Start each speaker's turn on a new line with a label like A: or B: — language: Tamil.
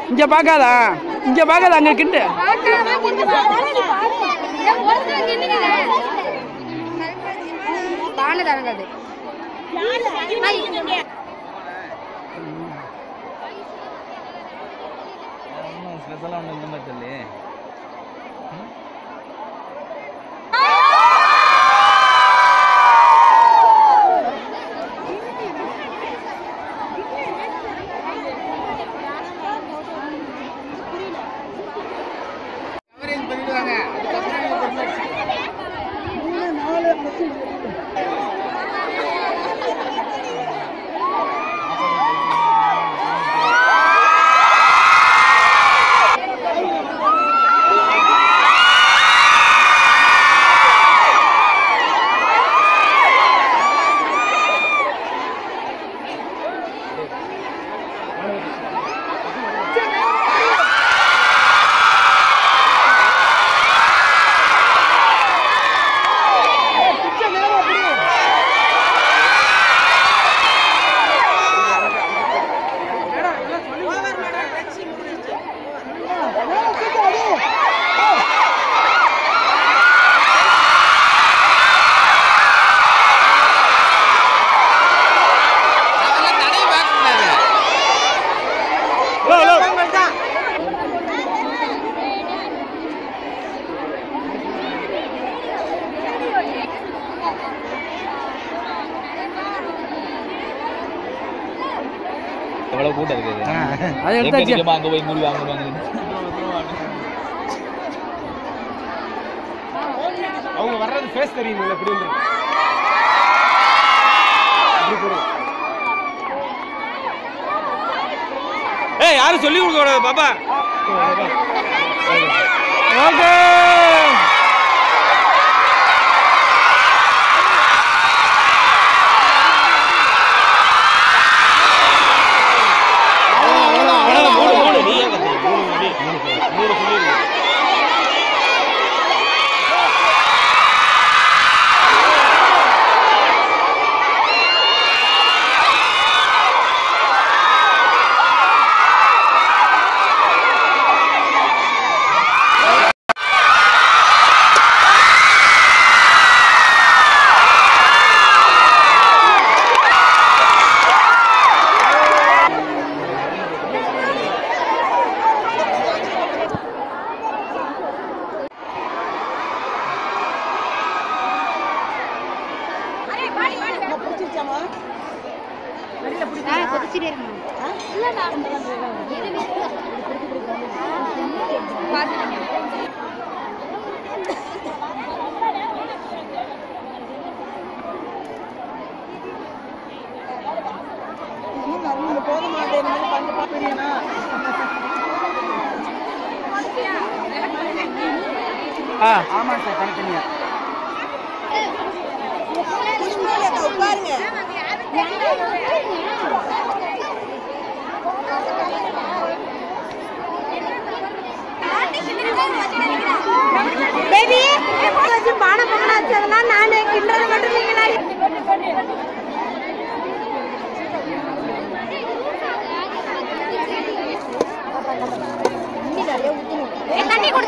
A: இங்க பார்க்காதா இங்க பார்க்காத அங்க கிட்ட
B: பானை தரங்காது
C: ஒன்றும் ஸ்பெஷலாக ஒன்றும் இந்த மாதிரி தெரியலையே எவ்வளோ கூட்டம் இருக்குது
A: அது
C: எங்க
A: எடுத்தாச்சு
C: நிஜமா அங்கே போய் மூடி வாங்குவாங்க
D: அவங்க வர்றது ஃபேஸ் தெரியுமில்ல இப்படி வந்து ஏய் யாரும் சொல்லி கொடுக்க கூடாது பாப்பா
A: ஓகே
D: மூணு மூணு நீ ஏன் கத்துற? மூணு மூணு மூணு மூணு சொல்லிடுங்க
B: கொதிச்சுட்டே இருக்குமா
A: ஆ
D: ஆமாம் சார் தனித்தனியா
B: பேபி வச்சு பானை பொங்கல் வச்சதெல்லாம் நான் கிண்டது மட்டும் நீங்களா தண்ணி கொடு